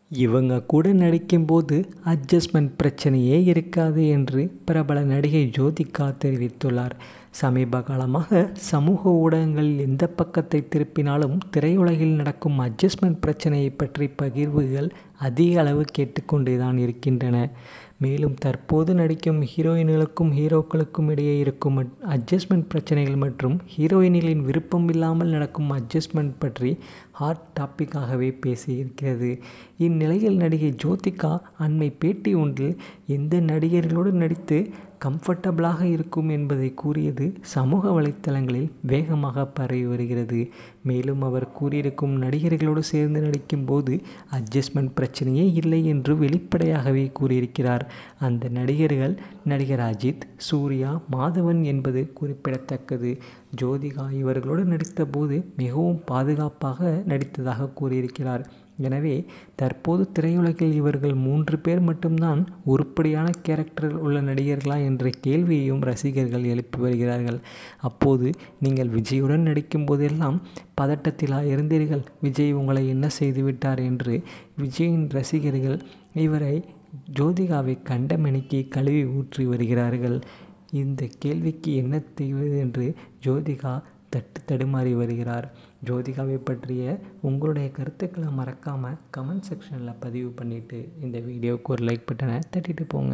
இவங்க கூட நடிக்கும்போது அட்ஜஸ்ட்மெண்ட் பிரச்சனையே இருக்காது என்று பிரபல நடிகை ஜோதிகா தெரிவித்துள்ளார் சமீப காலமாக சமூக ஊடகங்களில் எந்த பக்கத்தை திருப்பினாலும் திரையுலகில் நடக்கும் அட்ஜஸ்ட்மெண்ட் பிரச்சனையை பற்றி பகிர்வுகள் அதிக அளவு கேட்டுக்கொண்டே தான் இருக்கின்றன மேலும் தற்போது நடிக்கும் ஹீரோயின்களுக்கும் ஹீரோக்களுக்கும் இடையே இருக்கும் அட்ஜஸ்ட்மெண்ட் பிரச்சனைகள் மற்றும் ஹீரோயின்களின் விருப்பம் இல்லாமல் நடக்கும் அட்ஜஸ்ட்மெண்ட் பற்றி ஹாட் டாப்பிக்காகவே பேசியிருக்கிறது இந்நிலையில் நடிகை ஜோதிகா அண்மை பேட்டி ஒன்றில் எந்த நடிகர்களோடு நடித்து கம்ஃபர்டபுளாக இருக்கும் என்பதை கூறியது சமூக வலைத்தளங்களில் வேகமாக பரவி வருகிறது மேலும் அவர் கூறியிருக்கும் நடிகர்களோடு சேர்ந்து நடிக்கும்போது அட்ஜஸ்ட்மெண்ட் பிரச்சனையே இல்லை என்று வெளிப்படையாகவே கூறியிருக்கிறார் அந்த நடிகர்கள் நடிகர் அஜித் சூர்யா மாதவன் என்பது குறிப்பிடத்தக்கது ஜோதிகா இவர்களோடு நடித்தபோது மிகவும் பாதுகாப்பாக நடித்ததாக கூறியிருக்கிறார் எனவே தற்போது திரையுலகில் இவர்கள் மூன்று பேர் மட்டும்தான் உருப்படியான கேரக்டர் உள்ள நடிகர்களா என்ற கேள்வியையும் ரசிகர்கள் எழுப்பி வருகிறார்கள் அப்போது நீங்கள் விஜயுடன் நடிக்கும் போதெல்லாம் பதட்டத்திலா இருந்தீர்கள் விஜய் உங்களை என்ன செய்துவிட்டார் என்று விஜயின் ரசிகர்கள் இவரை ஜோதிகாவை கண்டமணிக்கு கழுவி ஊற்றி வருகிறார்கள் இந்த கேள்விக்கு என்ன செய்வது என்று ஜோதிகா தட்டு தடுமாறி வருகிறார் ஜோதிகாவை பற்றிய உங்களுடைய கருத்துக்களை மறக்காமல் கமெண்ட் செக்ஷனில் பதிவு பண்ணிவிட்டு இந்த வீடியோவுக்கு ஒரு லைக் பட்டனை தட்டிட்டு போங்க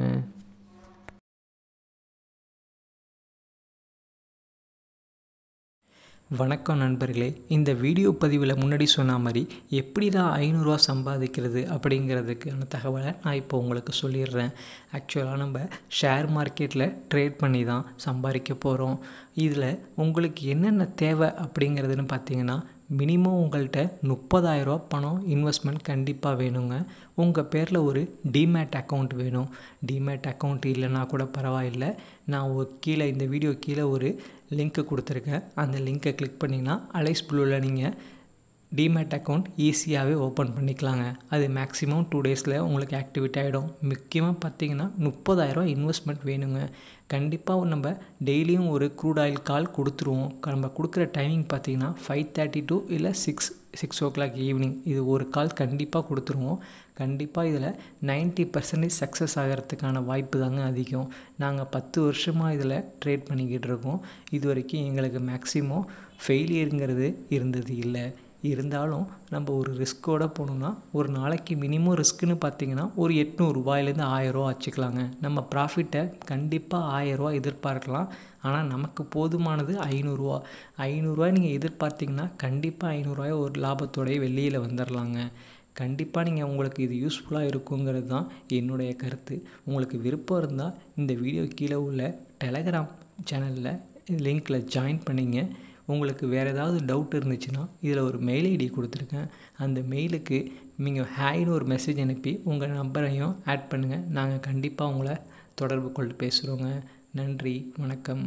வணக்கம் நண்பர்களே இந்த வீடியோ பதிவில் முன்னாடி சொன்ன மாதிரி எப்படி தான் ஐநூறுரூவா சம்பாதிக்கிறது அப்படிங்கிறதுக்கான தகவலை நான் இப்போ உங்களுக்கு சொல்லிடுறேன் ஆக்சுவலாக நம்ம ஷேர் மார்க்கெட்டில் ட்ரேட் பண்ணி தான் சம்பாதிக்க போகிறோம் இதில் உங்களுக்கு என்னென்ன தேவை அப்படிங்கிறதுன்னு பார்த்தீங்கன்னா மினிமம் உங்கள்கிட்ட முப்பதாயிரரூவா பணம் இன்வெஸ்ட்மெண்ட் கண்டிப்பாக வேணுங்க உங்கள் பேரில் ஒரு டிமேட் அக்கௌண்ட் வேணும் டிமேட் அக்கௌண்ட் இல்லைன்னா கூட பரவாயில்லை நான் ஒரு கீழே இந்த வீடியோ கீழே ஒரு லிங்க்கு கொடுத்துருக்கேன் அந்த லிங்க்கை கிளிக் பண்ணிங்கன்னா அலைஸ் ப்ளூவில் நீங்கள் டிமேட் அக்கௌண்ட் ஈஸியாகவே ஓப்பன் பண்ணிக்கலாங்க அது மேக்ஸிமம் டூ டேஸில் உங்களுக்கு ஆக்டிவேட் ஆகிடும் முக்கியமாக பார்த்தீங்கன்னா முப்பதாயிரரூவா இன்வெஸ்ட்மெண்ட் வேணுங்க கண்டிப்பாக நம்ம டெய்லியும் ஒரு க்ரூட் ஆயில் கால் கொடுத்துருவோம் நம்ம கொடுக்குற டைமிங் பார்த்தீங்கன்னா ஃபைவ் தேர்ட்டி டூ இல்லை six six o'clock evening இது ஒரு கால் கண்டிப்பாக கொடுத்துருவோம் கண்டிப்பாக இதில் நைன்ட்டி பர்சன்டேஜ் சக்ஸஸ் ஆகிறதுக்கான வாய்ப்பு தாங்க அதிகம் நாங்கள் பத்து வருஷமாக இதில் ட்ரேட் பண்ணிக்கிட்டு இருக்கோம் இது வரைக்கும் எங்களுக்கு மேக்ஸிமம் ஃபெயிலியருங்கிறது இருந்தது இல்லை இருந்தாலும் நம்ம ஒரு ரிஸ்க்கோடு போனோம்னா ஒரு நாளைக்கு மினிமம் ரிஸ்க்குன்னு பார்த்தீங்கன்னா ஒரு எட்நூறுரூவாயிலேருந்து ஆயிரரூவா வச்சுக்கலாங்க நம்ம ப்ராஃபிட்டை கண்டிப்பாக ஆயிரரூவா எதிர்பார்க்கலாம் ஆனால் நமக்கு போதுமானது ஐநூறுரூவா ஐநூறுரூவா நீங்கள் எதிர்பார்த்தீங்கன்னா கண்டிப்பாக ஐநூறுரூவாய் ஒரு லாபத்தோடய வெளியில் வந்துடலாங்க கண்டிப்பாக நீங்கள் உங்களுக்கு இது யூஸ்ஃபுல்லாக இருக்குங்கிறது தான் என்னுடைய கருத்து உங்களுக்கு விருப்பம் இருந்தால் இந்த வீடியோ கீழே உள்ள டெலகிராம் சேனலில் லிங்க்கில் ஜாயின் பண்ணிங்க உங்களுக்கு வேறு ஏதாவது டவுட் இருந்துச்சுன்னா இதில் ஒரு மெயில் ஐடி கொடுத்துருக்கேன் அந்த மெயிலுக்கு நீங்கள் ஹேய்னு ஒரு மெசேஜ் அனுப்பி உங்கள் நம்பரையும் ஆட் பண்ணுங்கள் நாங்கள் கண்டிப்பாக உங்களை தொடர்பு கொண்டு பேசுகிறோங்க நன்றி வணக்கம்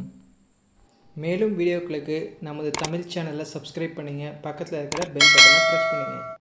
மேலும் வீடியோக்களுக்கு நமது தமிழ் சேனலை சப்ஸ்கிரைப் பண்ணுங்கள் பக்கத்தில் இருக்கிற பெல் பட்டனை ப்ரெஸ் பண்ணுங்கள்